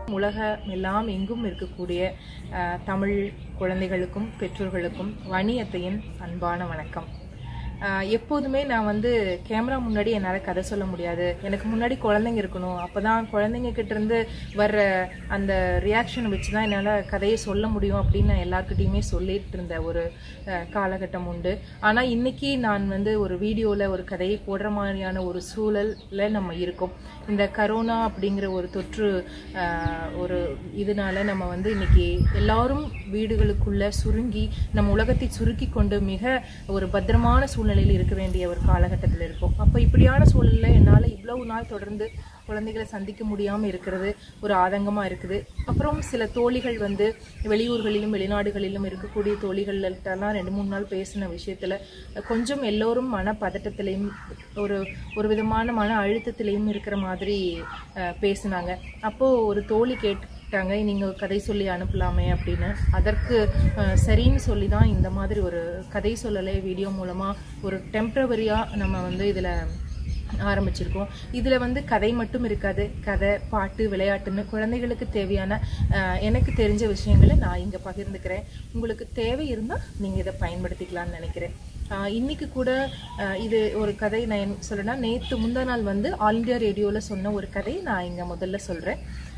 உலகம் எல்லாம் எங்கும் இருக்கக்கூடிய அஹ், தமிழ் குழந்தைகளுக்கும் பெற்றோர்களுக்கும் வணியத்தையின் அன்பான வணக்கம் அஹ், எப்போதுமே நான் வந்து கேமரா முன்னாடி என்னால் கதை சொல்ல முடியாது எனக்கு முன்னாடி குழந்தைங்க இருக்கணும் அப்போ தான் குழந்தைங்க கிட்ட இருந்து வர்ற அந்த ரியாக்ஷனை வச்சு தான் என்னால் கதையை சொல்ல முடியும் அப்படின்னு நான் எல்லாருக்கிட்டையுமே சொல்லிட்டு இருந்த ஒரு அஹ், காலகட்டம் உண்டு ஆனால் இன்னைக்கு நான் வந்து ஒரு வீடியோவில் ஒரு கதையை போடுற மாதிரியான ஒரு சூழல்ல நம்ம இருக்கோம் இந்த கரோனா அப்படிங்கிற ஒரு தொற்று ஆஹ், ஒரு இதனால நம்ம வந்து இன்னைக்கு எல்லாரும் வீடுகளுக்குள்ள சுருங்கி நம்ம உலகத்தை சுருக்கி கொண்டு மிக ஒரு பத்திரமான சூழ்நிலையில் இருக்க வேண்டிய ஒரு காலகட்டத்தில் இருக்கோம் அப்போ இப்படியான சூழல்ல என்னால் இவ்வளவு நாள் தொடர்ந்து குழந்தைகளை சந்திக்க முடியாமல் இருக்கிறது ஒரு ஆதங்கமாக இருக்குது அப்புறம் சில தோழிகள் வந்து வெளியூர்களிலும் வெளிநாடுகளிலும் இருக்கக்கூடிய தோழிகள்கிட்டலாம் ரெண்டு மூணு நாள் பேசின விஷயத்தில் கொஞ்சம் எல்லோரும் மன பதட்டத்திலையும் ஒரு ஒரு விதமான மன அழுத்தத்திலையும் இருக்கிற மாதிரி அஹ், பேசினாங்க அப்போது ஒரு தோழி கேட்டாங்க நீங்கள் கதை சொல்லி அனுப்பலாமே அப்படின்னு அதற்கு அஹ், சரின்னு சொல்லி தான் இந்த மாதிரி ஒரு கதை சொல்லலை வீடியோ மூலமாக ஒரு டெம்ப்ரவரியாக நம்ம வந்து இதில் ஆரம்பிச்சிருக்கோம் இதில் வந்து கதை மட்டும் இருக்காது கதை பாட்டு விளையாட்டுன்னு குழந்தைகளுக்கு தேவையான அஹ், எனக்கு தெரிஞ்ச விஷயங்களை நான் இங்கே பகிர்ந்துக்கிறேன் உங்களுக்கு தேவை இருந்தால் நீங்கள் இதை பயன்படுத்திக்கலாம்னு நினைக்கிறேன் அஹ், இன்னைக்கு கூட அஹ், இது ஒரு கதை நான் என்ன சொல்றேன்னா நேற்று முந்தா நாள் வந்து ஆல் இண்டியா ரேடியோவில் சொன்ன ஒரு கதை நான் இங்கே முதல்ல சொல்கிறேன்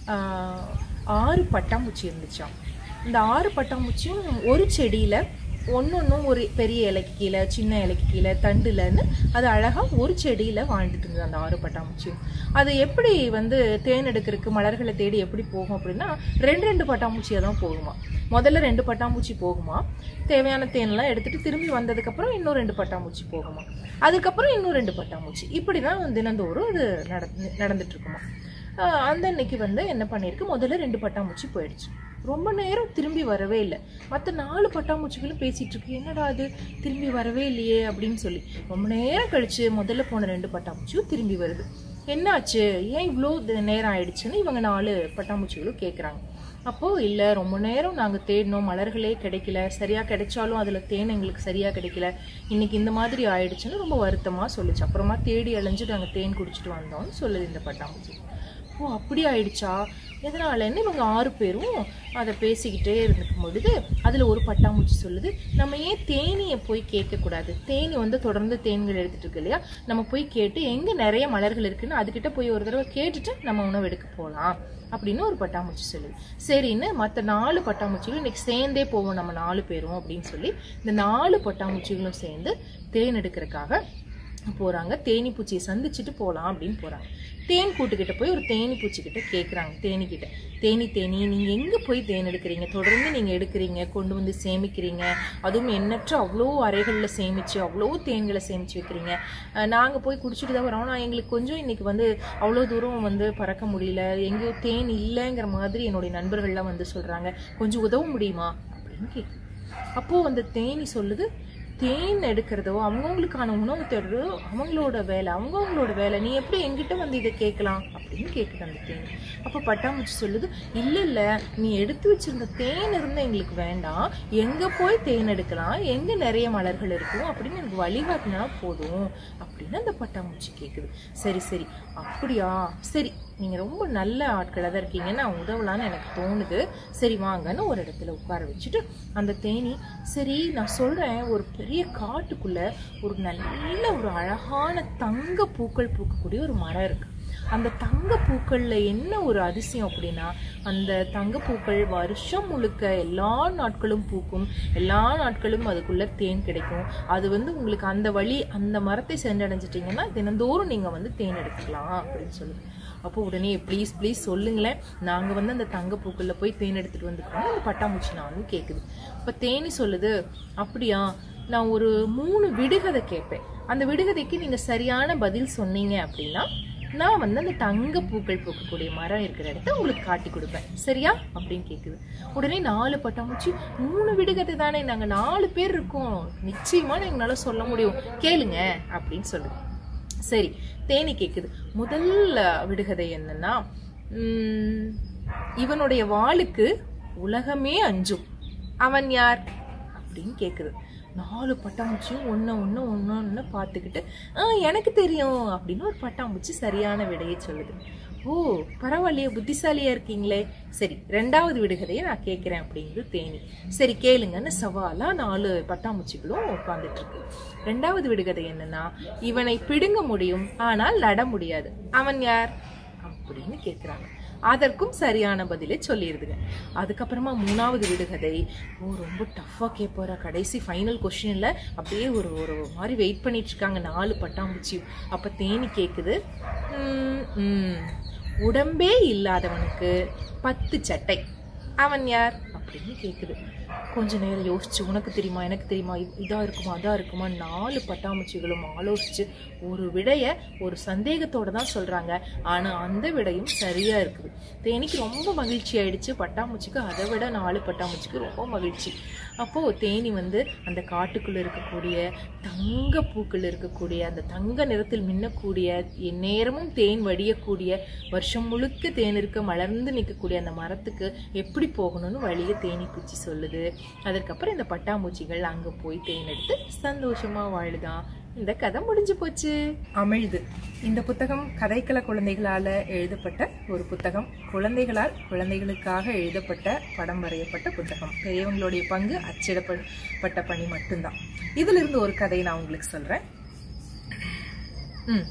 ஆறு பட்டாம்பூச்சி இருந்துச்சாம் இந்த ஆறு பட்டாம்பூச்சியும் ஒரு செடியில் ஒன்னொன்னும் ஒரு பெரிய இலைக்கு கீழே சின்ன இலைக்கு கீழே தண்டுலன்னு அது அழகாக ஒரு செடியில் வாழ்ந்துட்டு இருந்தது அந்த ஆறு பட்டாம்பூச்சியும் அது எப்படி வந்து தேன் எடுக்கிறதுக்கு மலர்களை தேடி எப்படி போகும் அப்படின்னா ரெண்டு ரெண்டு பட்டாம்பூச்சியாக தான் போகுமா முதல்ல ரெண்டு பட்டாம்பூச்சி போகுமா தேவையான தேன்லாம் எடுத்துட்டு திரும்பி வந்ததுக்கப்புறம் இன்னும் ரெண்டு பட்டாம்பூச்சி போகுமா அதுக்கப்புறம் இன்னும் ரெண்டு பட்டாம்பூச்சி இப்படி தான் தினந்தோறும் அது நடந்து நடந்துட்டு இருக்குமா ஆஹ் அந்த அன்னைக்கு வந்து என்ன பண்ணியிருக்கு முதல்ல ரெண்டு பட்டாம்பூச்சி போயிடுச்சு ரொம்ப நேரம் திரும்பி வரவே இல்லை மற்ற நாலு பட்டாம்பூச்சிகளும் பேசிட்டு இருக்கு என்னடா அது திரும்பி வரவே இல்லையே அப்படின்னு சொல்லி ரொம்ப நேரம் கழிச்சு முதல்ல போன ரெண்டு பட்டாம்பூச்சியும் திரும்பி வருது என்னாச்சு ஏன் இவ்வளோ த- நேரம் ஆயிடுச்சுன்னு இவங்க நாலு பட்டாம்பூச்சிகளும் கேட்குறாங்க அப்போது இல்லை ரொம்ப நேரம் நாங்கள் தேடினோம் மலர்களே கிடைக்கல சரியாக கிடைச்சாலும் அதில் தேன் எங்களுக்கு சரியாக கிடைக்கல இன்னைக்கு இந்த மாதிரி ஆயிடுச்சுன்னு ரொம்ப வருத்தமாக சொல்லுச்சு அப்புறமா தேடி அலைஞ்சு நாங்கள் தேன் குடிச்சிட்டு வந்தோம்னு சொல்லுது இந்த பட்டாம்பூச்சி ஓ அப்படி ஆயிடுச்சா எதனாலன்னு இவங்க ஆறு பேரும் அதை பேசிக்கிட்டே இருந்துக்கும் பொழுது அதில் ஒரு பட்டாம்பூச்சி சொல்லுது நம்ம ஏன் தேனியை போய் கேட்கக்கூடாது தேனி வந்து தொடர்ந்து தேன்கள் எடுத்துட்டு இருக்கு இல்லையா நம்ம போய் கேட்டு எங்கே நிறைய மலர்கள் இருக்குன்னு அதுக்கிட்ட போய் ஒரு தடவை கேட்டுட்டு நம்ம உணவு எடுக்க போகலாம் அப்படின்னு ஒரு பட்டாம்பூச்சி சொல்லுது சரின்னு மற்ற நாலு பட்டாம்பூச்சிகளும் இன்னைக்கு சேர்ந்தே போவோம் நம்ம நாலு பேரும் அப்படின்னு சொல்லி இந்த நாலு பட்டாம்பூச்சிகளும் சேர்ந்து தேன் எடுக்கிறதுக்காக போறாங்க தேனி பூச்சியை சந்திச்சுட்டு போகலாம் அப்படின்னு போறாங்க தேன் கூட்டுக்கிட்ட போய் ஒரு தேனி பூச்சி கிட்ட கேட்குறாங்க தேனி கிட்ட தேனி தேனி நீங்க எங்க போய் தேன் எடுக்கிறீங்க தொடர்ந்து நீங்க எடுக்கிறீங்க கொண்டு வந்து சேமிக்கிறீங்க அதுவும் எண்ணற்ற அவ்வளோ அறைகளில் சேமிச்சு அவ்வளோ தேன்களை சேமிச்சு வைக்கிறீங்க அஹ் நாங்க போய் குடிச்சிட்டு தான் வரோம் ஆனால் எங்களுக்கு கொஞ்சம் இன்னைக்கு வந்து அவ்வளோ தூரம் வந்து பறக்க முடியல எங்கேயோ தேன் இல்லைங்கிற மாதிரி என்னுடைய நண்பர்கள்லாம் வந்து சொல்றாங்க கொஞ்சம் உதவ முடியுமா அப்படின்னு கேட்குது அப்போ அந்த தேனி சொல்லுது தேன் எடுக்கிறதோ அவங்கவுங்களுக்கான உணவு தேடுறதோ அவங்களோட வேலை அவங்கவுங்களோட வேலை நீ எப்படி என்கிட்ட வந்து இதை கேட்கலாம் அப்படின்னு கேட்குது அந்த தேன் அப்போ பட்டாம்பூச்சி சொல்லுது இல்லை இல்லை நீ எடுத்து வச்சிருந்த தேன் இருந்தால் எங்களுக்கு வேண்டாம் எங்கே போய் தேன் எடுக்கலாம் எங்கே நிறைய மலர்கள் இருக்கும் அப்படின்னு எனக்கு வழிகாட்டினா போதும் அப்படின்னு அந்த பட்டாம்பூச்சி கேட்குது சரி சரி அப்படியா சரி நீங்கள் ரொம்ப நல்ல ஆட்களாக தான் இருக்கீங்க நான் உதவலான்னு எனக்கு தோணுது சரி வாங்கன்னு ஒரு இடத்துல உட்கார வச்சுட்டு அந்த தேனி சரி நான் சொல்கிறேன் ஒரு பெரிய காட்டுக்குள்ள ஒரு நல்ல ஒரு அழகான தங்க பூக்கள் பூக்கக்கூடிய ஒரு மரம் இருக்கு அந்த தங்க பூக்கள்ல என்ன ஒரு அதிசயம் அப்படின்னா அந்த தங்க பூக்கள் வருஷம் முழுக்க எல்லா நாட்களும் பூக்கும் எல்லா நாட்களும் அதுக்குள்ள தேன் கிடைக்கும் அது வந்து உங்களுக்கு அந்த வழி அந்த மரத்தை சென்றடைஞ்சிட்டிங்கன்னா தினந்தோறும் நீங்க வந்து தேன் எடுத்துக்கலாம் அப்படின்னு சொல்லுது அப்போ உடனே ப்ளீஸ் ப்ளீஸ் சொல்லுங்களேன் நாங்கள் வந்து அந்த தங்க பூக்களில் போய் தேன் எடுத்துகிட்டு வந்துக்கிறோம் அந்த பட்டாம்பூச்சி நான் வந்து கேட்குது இப்போ தேனி சொல்லுது அப்படியா நான் ஒரு மூணு விடுகதை கேட்பேன் அந்த விடுகதைக்கு நீங்கள் சரியான பதில் சொன்னீங்க அப்படின்னா நான் வந்து அந்த தங்க பூக்கள் பூக்கக்கூடிய மரம் இருக்கிற இடத்த உங்களுக்கு காட்டி கொடுப்பேன் சரியா அப்படின்னு கேட்குது உடனே நாலு பட்டாம்பூச்சி மூணு விடுகதை தானே நாங்கள் நாலு பேர் இருக்கோம் நிச்சயமாக எங்களால் சொல்ல முடியும் கேளுங்க அப்படின்னு சொல்லுது சரி தேனி கேக்குது முதல் விடுகதை என்னன்னா உம், இவனுடைய வாளுக்கு உலகமே அஞ்சும் அவன் யார் அப்படின்னு கேக்குது நாலு பட்டாம்பூச்சியும் ஒன்று ஒன்று ஒன்று ஒன்று பார்த்துக்கிட்டு ஆ எனக்கு தெரியும் அப்படின்னு ஒரு பட்டாம்பூச்சி சரியான விடையை சொல்லுது ஓ பரவாயில்லையே புத்திசாலியா இருக்கீங்களே சரி ரெண்டாவது விடுகதையை நான் கேட்கிறேன் அப்படிங்குது தேனி சரி கேளுங்கன்னு சவாலா நாலு பட்டாம்பூச்சிகளும் உட்கார்ந்துட்டு இருக்கு ரெண்டாவது விடுகதை என்னன்னா இவனை பிடுங்க முடியும் ஆனால் நட முடியாது அவன் யார் அப்படின்னு கேக்குறாங்க அதற்கும் சரியான பதிலை சொல்லிடுதுங்க அதுக்கப்புறமா மூணாவது விடுகதை ஓ ரொம்ப டஃப்பாக கேட்பாரா கடைசி ஃபைனல் கொஷினில் அப்படியே ஒரு ஒரு மாதிரி வெயிட் பண்ணிட்டு இருக்காங்க நாலு பட்டாம்பூச்சி அப்போ தேனி கேட்குது "ம், ம், உடம்பே இல்லாதவனுக்கு பத்து சட்டை அவன் யார் அப்படின்னு கேட்குது கொஞ்ச நேரம் யோசிச்சு உனக்கு தெரியுமா எனக்கு தெரியுமா இது- இதா இருக்குமா அதா இருக்குமா நாலு பட்டாம்பூச்சிகளும் ஆலோசிச்சு ஒரு விடைய ஒரு சந்தேகத்தோட தான் சொல்றாங்க ஆனா அந்த விடையும் சரியா இருக்குது தேனிக்கு ரொம்ப மகிழ்ச்சி ஆயிடுச்சு பட்டாம்பூச்சிக்கு அதை விட நாலு பட்டாம்பூச்சிக்கு ரொம்ப மகிழ்ச்சி அப்போ தேனி வந்து அந்த காட்டுக்குள்ள இருக்கக்கூடிய தங்க பூக்கள் இருக்கக்கூடிய அந்த தங்க நிறத்தில் மின்னக்கூடிய எந்நேரமும் தேன் வடியக்கூடிய வருஷம் முழுக்க தேன் இருக்க மலர்ந்து நிற்கக்கூடிய அந்த மரத்துக்கு எப்படி போகணும்னு வழியை தேனி பூச்சி சொல்லுது அதற்கப்புறம் இந்த பட்டாம்பூச்சிகள் அங்க போய் தேன் எடுத்து சந்தோஷமா வாழுதான் இந்த கதை முடிஞ்சு போச்சு அமிழ்து இந்த புத்தகம் கதைக்கள குழந்தைகளால எழுதப்பட்ட ஒரு புத்தகம் குழந்தைகளால் குழந்தைகளுக்காக எழுதப்பட்ட படம் வரையப்பட்ட புத்தகம் பெரியவங்களுடைய பங்கு அச்சிடப்பட்ட பணி மட்டும்தான் இதுல இருந்து ஒரு கதையை நான் உங்களுக்கு சொல்றேன் ம்.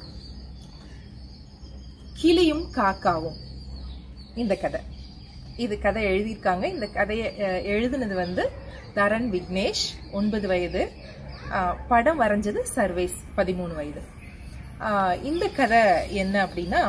கிளியும் காக்காவும் இந்த கதை இது கதை எழுதியிருக்காங்க இந்த கதையை அஹ், எழுதுனது வந்து தரன் விக்னேஷ் ஒன்பது வயது அஹ், படம் வரைஞ்சது சர்வேஸ் பதிமூணு வயது அஹ், இந்த கதை என்ன அப்படின்னா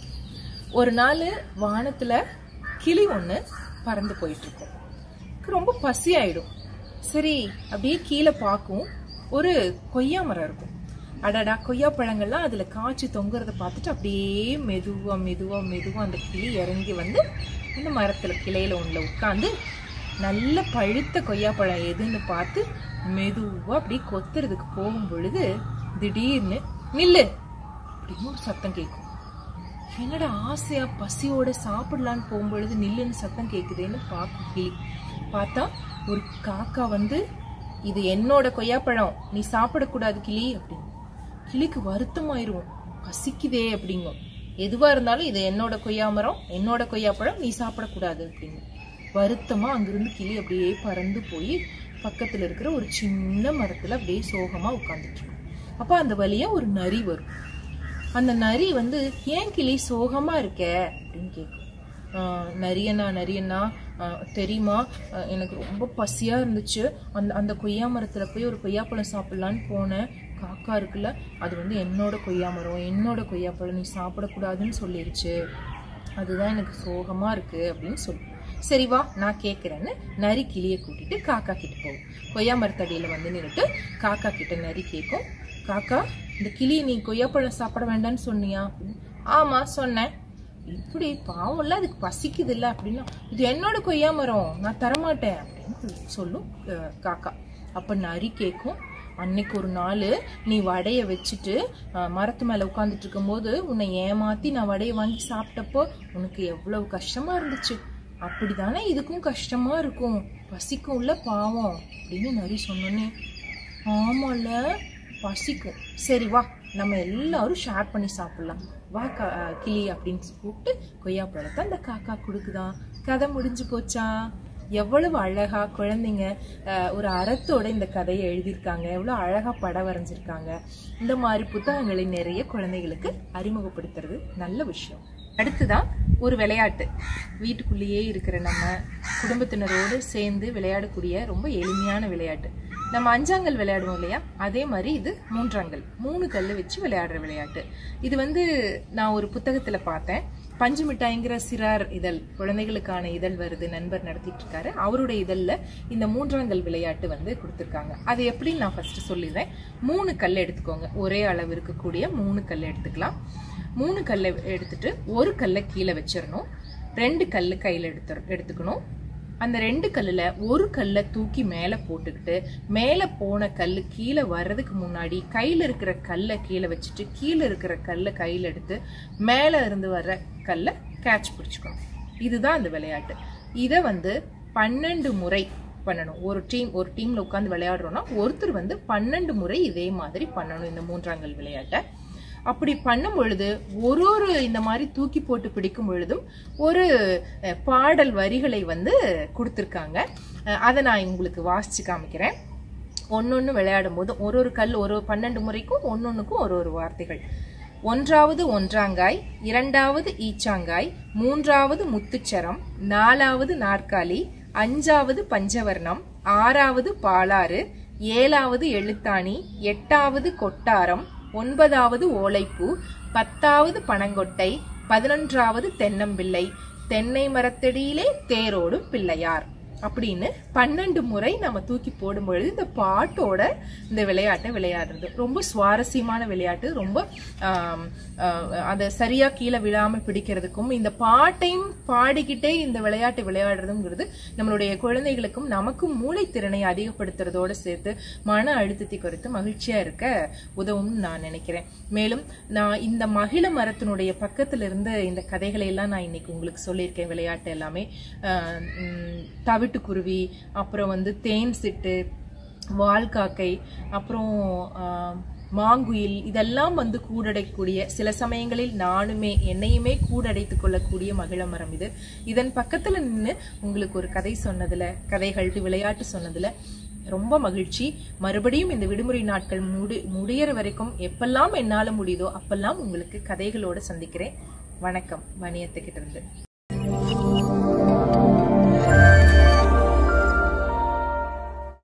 ஒரு நாள் வானத்துல கிளி ஒண்ணு பறந்து போயிட்டு இருக்கும் ரொம்ப பசி ஆயிடும் சரி அப்படியே கீழே பார்க்கும் ஒரு கொய்யா மரம் இருக்கும் அடடா கொய்யா பழங்கள்லாம் அதுல காய்ச்சி தொங்குறத பார்த்துட்டு அப்படியே மெதுவா மெதுவா மெதுவா அந்த கிளி இறங்கி வந்து அந்த மரத்துல கிளையில ஒண்ணுல உட்காந்து நல்ல பழுத்த கொய்யாப்பழம் எதுன்னு பார்த்து மெதுவா அப்படியே கொத்துறதுக்கு போகும் பொழுது திடீர்னு நில்லு அப்படின்னு ஒரு சத்தம் கேட்கும் என்னடா ஆசையா பசியோட சாப்பிடலான்னு போகும்பொழுது நில்லுன்னு சத்தம் கேக்குதேன்னு பார்க்கும் கிளி பார்த்தா ஒரு காக்கா வந்து இது என்னோட கொய்யாப்பழம் நீ சாப்பிடக்கூடாது கிளி அப்படின்னு கிளிக்கு வருத்தமாயிரும் பசிக்குதே அப்படிங்கும் எதுவா இருந்தாலும் இது என்னோட கொய்யா மரம் என்னோட கொய்யாப்பழம் நீ சாப்பிடக்கூடாது அப்படின்னு வருத்தமா அங்கிருந்து கிளி அப்படியே பறந்து போய் பக்கத்துல இருக்கிற ஒரு சின்ன மரத்துல அப்படியே சோகமா உட்கார்ந்துட்டு இருக்கும் அப்ப அந்த வழியா ஒரு நரி வரும் அந்த நரி வந்து ஏன் கிளி சோகமா இருக்க அப்படின்னு கேட்கும் ஆஹ் நரியண்ணா நரியண்ணா ஆஹ் தெரியுமா ஆஹ் எனக்கு ரொம்ப பசியா இருந்துச்சு அந்த அந்த கொய்யா மரத்துல போய் ஒரு கொய்யாப்பழம் சாப்பிடலான்னு போனேன் காக்கா இருக்குல்ல அது வந்து என்னோட கொய்யா மரம் என்னோட கொய்யாப்பழம் நீ சாப்பிடக்கூடாதுன்னு சொல்லிருச்சு அதுதான் எனக்கு சோகமா இருக்கு அப்படின்னு சொல்லு சரி வா நான் கேட்குறேன்னு நரி கிளியை கூட்டிட்டு காக்கா கிட்ட போகும் கொய்யா மரத்தடியில வந்து நின்னுட்டு காக்கா கிட்ட நரி கேட்கும் காக்கா இந்த கிளி நீ கொய்யாப்பழம் சாப்பிட வேண்டாம்னு சொன்னியா அப்படின்னு. ஆமா சொன்னேன் இப்படி பாவம்ல அதுக்கு பசிக்குது இல்ல அப்படின்னா இது என்னோட கொய்யா மரம் நான் தரமாட்டேன் அப்படின்னு சொல்லும் அஹ், காக்கா அப்ப நரி கேட்கும் அன்னைக்கு ஒரு நாள் நீ வடைய வச்சுட்டு அஹ், மரத்து மேல உட்காந்துட்டு இருக்கும்போது உன்னை ஏமாத்தி நான் வடைய வாங்கி சாப்பிட்டப்போ உனக்கு எவ்வளவு கஷ்டமா இருந்துச்சு அப்படிதானே இதுக்கும் கஷ்டமா இருக்கும் பசிக்கும்ல பாவம் அப்படின்னு நரி சொன்னோன்னே ஆமால பசிக்கும் சரி வா நம்ம எல்லாரும் ஷேர் பண்ணி சாப்பிடலாம் வா கா- கிளி அப்படின்னு கூப்பிட்டு கொய்யா பழத்தை அந்த காக்கா கொடுக்குதான் கதை முடிஞ்சு போச்சா எவ்வளவு அழகா குழந்தைங்க அஹ், ஒரு அறத்தோட இந்த கதையை எழுதியிருக்காங்க எவ்வளவு அழகா படம் வரைஞ்சிருக்காங்க இந்த மாதிரி புத்தகங்களை நிறைய குழந்தைகளுக்கு அறிமுகப்படுத்துறது நல்ல விஷயம் அடுத்துதான் ஒரு விளையாட்டு வீட்டுக்குள்ளேயே இருக்கிற நம்ம குடும்பத்தினரோடு சேர்ந்து விளையாடக்கூடிய ரொம்ப எளிமையான விளையாட்டு நம்ம அஞ்சாங்கல் விளையாடுவோம் இல்லையா அதே மாதிரி இது மூன்றாங்கல் மூணு கல் வச்சு விளையாடுற விளையாட்டு இது வந்து நான் ஒரு புத்தகத்துல பார்த்தேன் பஞ்சு மிட்டாய்ங்கிற சிறார் இதழ் குழந்தைகளுக்கான இதழ் வருது நண்பர் நடத்திட்டு இருக்காரு அவருடைய இதழ்ல இந்த மூன்றாங்கல் விளையாட்டு வந்து கொடுத்துருக்காங்க அது எப்படின்னு நான் ஃபர்ஸ்ட் சொல்லிடுறேன் மூணு கல் எடுத்துக்கோங்க ஒரே அளவு இருக்கக்கூடிய மூணு கல் எடுத்துக்கலாம் மூணு கல்லை எடுத்துட்டு ஒரு கல்லை கீழே வச்சிடணும் ரெண்டு கல் கையில் எடுத்து எடுத்துக்கணும் அந்த ரெண்டு கல்லுல ஒரு கல்லை தூக்கி மேல போட்டுக்கிட்டு மேல போன கல்லு கீழே வர்றதுக்கு முன்னாடி கையில இருக்கிற கல்லை கீழே வச்சுட்டு கீழே இருக்கிற கல்லை கையில எடுத்து மேல இருந்து வர்ற கல்லை கேட்ச் பிடிச்சுக்கணும் இதுதான் அந்த விளையாட்டு இதை வந்து பன்னெண்டு முறை பண்ணணும் ஒரு டீம் ஒரு டீம்ல உட்காந்து விளையாடுறோம்னா ஒருத்தர் வந்து பன்னெண்டு முறை இதே மாதிரி பண்ணணும் இந்த மூன்றாங்கல் விளையாட்டை அப்படி பண்ணும் பொழுது ஒரு ஒரு இந்த மாதிரி தூக்கி போட்டு பிடிக்கும் பொழுதும் ஒரு அஹ், பாடல் வரிகளை வந்து கொடுத்துருக்காங்க அஹ், அதை நான் உங்களுக்கு வாசிச்சு காமிக்கிறேன் ஒன்னொன்னு விளையாடும் போது ஒரு ஒரு கல் ஒரு பன்னெண்டு முறைக்கும் ஒன்னொன்னுக்கும் ஒரு ஒரு வார்த்தைகள் ஒன்றாவது ஒன்றாங்காய் இரண்டாவது ஈச்சாங்காய் மூன்றாவது முத்துச்சரம் நாலாவது நாற்காலி அஞ்சாவது பஞ்சவர்ணம் ஆறாவது பாலாறு ஏழாவது எழுத்தாணி எட்டாவது கொட்டாரம் ஒன்பதாவது ஓலைப்பூ பத்தாவது பனங்கொட்டை பதினொன்றாவது தென்னம்பிள்ளை தென்னை மரத்தடியிலே தேரோடும் பிள்ளையார் அப்படின்னு பன்னெண்டு முறை நம்ம தூக்கி போடும் பொழுது இந்த பாட்டோட இந்த விளையாட்டை விளையாடுறது ரொம்ப சுவாரஸ்யமான விளையாட்டு ரொம்ப ஆம், ஆஹ், அதை சரியா கீழே விழாம பிடிக்கிறதுக்கும் இந்த பாட்டையும் பாடிக்கிட்டே இந்த விளையாட்டு விளையாடுறதுங்கிறது நம்மளுடைய குழந்தைகளுக்கும் நமக்கும் மூளைத்திறனை அதிகப்படுத்துறதோட சேர்த்து மன அழுத்தத்தை குறைத்து மகிழ்ச்சியா இருக்க உதவும்னு நான் நினைக்கிறேன் மேலும் நான் இந்த மகிழ மரத்தினுடைய பக்கத்துல இருந்து இந்த கதைகளை எல்லாம் நான் இன்னைக்கு உங்களுக்கு சொல்லியிருக்கேன் விளையாட்டு எல்லாமே ஆஹ் உம் தவிட்டுக்குருவி அப்புறம் வந்து தேன் சிட்டு வால்காக்கை அப்புறம் ஆஹ், மாங்குயில் இதெல்லாம் வந்து கூடடைக்கூடிய சில சமயங்களில் நானுமே என்னையுமே கூடடைத்துக் கொள்ளக்கூடிய மகிழ மரம் இது இதன் பக்கத்துல நின்று உங்களுக்கு ஒரு கதை சொன்னதுல கதைகள் விளையாட்டு சொன்னதுல ரொம்ப மகிழ்ச்சி மறுபடியும் இந்த விடுமுறை நாட்கள் முடி முடியற வரைக்கும் எப்பெல்லாம் என்னால முடியுதோ அப்பெல்லாம் உங்களுக்கு கதைகளோட சந்திக்கிறேன் வணக்கம் வணியத்துக்கிட்ட இருந்து